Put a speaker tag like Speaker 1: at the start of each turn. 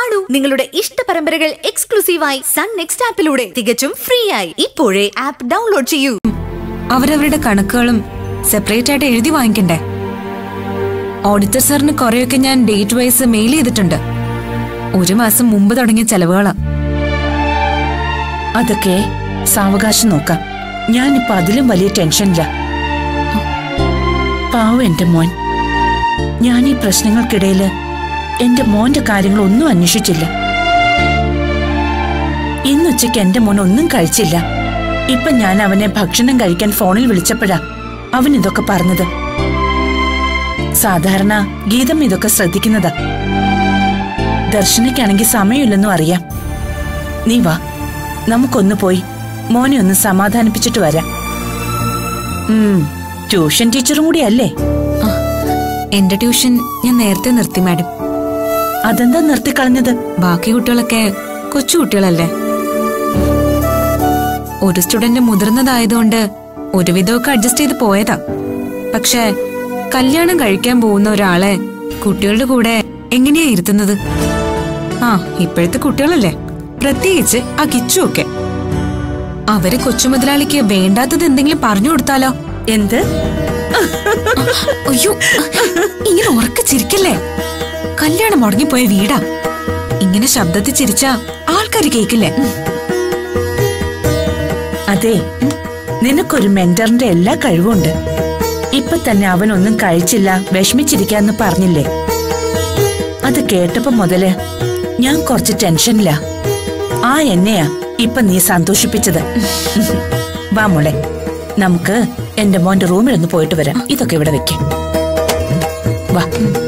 Speaker 1: കാണൂ നിങ്ങളുടെ ഇഷ്ട പരമ്പരകൾ എക്സ്ക്ലൂസീവായി സൺ നെക്സ്റ്റ് ആപ്പിലൂടെ തികച്ചും ഫ്രീ ആയി ഇപ്പോഴേ ആപ്പ് ഡൗൺലോഡ് ചെയ്യൂ
Speaker 2: അവരവരുടെ കണക്കുകളും സെപ്പറേറ്റ് ആയിട്ട് എഴുതി വാങ്ങിക്കണ്ടേ ഓഡിറ്റർ സാറിന് കുറെയൊക്കെ ഞാൻ ഡേറ്റ് വൈസ് മെയിൽ ചെയ്തിട്ടുണ്ട് ഒരു മാസം മുമ്പ് തുടങ്ങിയ ചെലവുകളാ
Speaker 3: അതൊക്കെ സാവകാശം നോക്കാം ഞാനിപ്പോ അതിലും വലിയ ടെൻഷനില്ല പാവം എന്റെ മോൻ ഞാൻ ഈ പ്രശ്നങ്ങൾക്കിടയില് എന്റെ മോന്റെ കാര്യങ്ങൾ ഒന്നും അന്വേഷിച്ചില്ല ഇന്നുച്ചയ്ക്ക് എന്റെ മോൻ ഒന്നും കഴിച്ചില്ല ഇപ്പൊ ഞാൻ അവനെ ഭക്ഷണം കഴിക്കാൻ ഫോണിൽ വിളിച്ചപ്പോഴാ അവൻ ഇതൊക്കെ പറഞ്ഞത് സാധാരണ ഗീതം ഇതൊക്കെ ശ്രദ്ധിക്കുന്നതാ ദർശനയ്ക്കാണെങ്കിൽ സമയമില്ലെന്നും അറിയാം നീ വാ നമുക്കൊന്ന് പോയി മോനെ ഒന്ന് സമാധാനിപ്പിച്ചിട്ട് വരാം ഉം, ട്യൂഷൻ ടീച്ചറും കൂടി അല്ലേ
Speaker 2: എന്റെ ട്യൂഷൻ ഞാൻ നേരത്തെ നിർത്തി മാഡം
Speaker 3: അതെന്താ നിർത്തിക്കളഞ്ഞത്
Speaker 2: ബാക്കി കുട്ടികളൊക്കെ കൊച്ചു കുട്ടികളല്ലേ ഒരു സ്റ്റുഡന്റ് മുതിർന്നതായതുകൊണ്ട് ഒരുവിധമൊക്കെ അഡ്ജസ്റ്റ് ചെയ്ത് പോയതാ പക്ഷെ കല്യാണം കഴിക്കാൻ പോകുന്ന ഒരാളെ കുട്ടികളുടെ കൂടെ എങ്ങനെയാ ഇരുത്തുന്നത് ആ ഇപ്പോഴത്തെ കുട്ടികളല്ലേ പ്രത്യേകിച്ച് ആ കിച്ചുവൊക്കെ അവര് കൊച്ചുമുതലാളിക്ക് വേണ്ടാത്തത് എന്തെങ്കിലും പറഞ്ഞു കൊടുത്താലോ
Speaker 3: എന്ത്
Speaker 2: അയ്യോ ഇങ്ങനെ ഉറക്ക ചിരിക്കല്ലേ കല്യാണം മുടങ്ങിപ്പോയ വീടാ ഇങ്ങനെ ശബ്ദത്തിൽ ചിരിച്ച ആൾക്കാര് കേക്കില്ലേ
Speaker 3: അതെ നിനക്കൊരു മെന്ററിന്റെ എല്ലാ കഴിവുണ്ട് ഇപ്പൊ തന്നെ അവനൊന്നും കഴിച്ചില്ല വിഷമിച്ചിരിക്കാന്ന് പറഞ്ഞില്ലേ അത് കേട്ടപ്പോ മുതല് ഞാൻ കുറച്ച് ടെൻഷനില്ല ആ എന്നെയാ ഇപ്പൊ നീ സന്തോഷിപ്പിച്ചത് വാ മോളെ നമുക്ക് എന്റെ മോന്റെ റൂമിൽ ഒന്ന് പോയിട്ട് വരാം ഇതൊക്കെ ഇവിടെ വെക്കാം വാ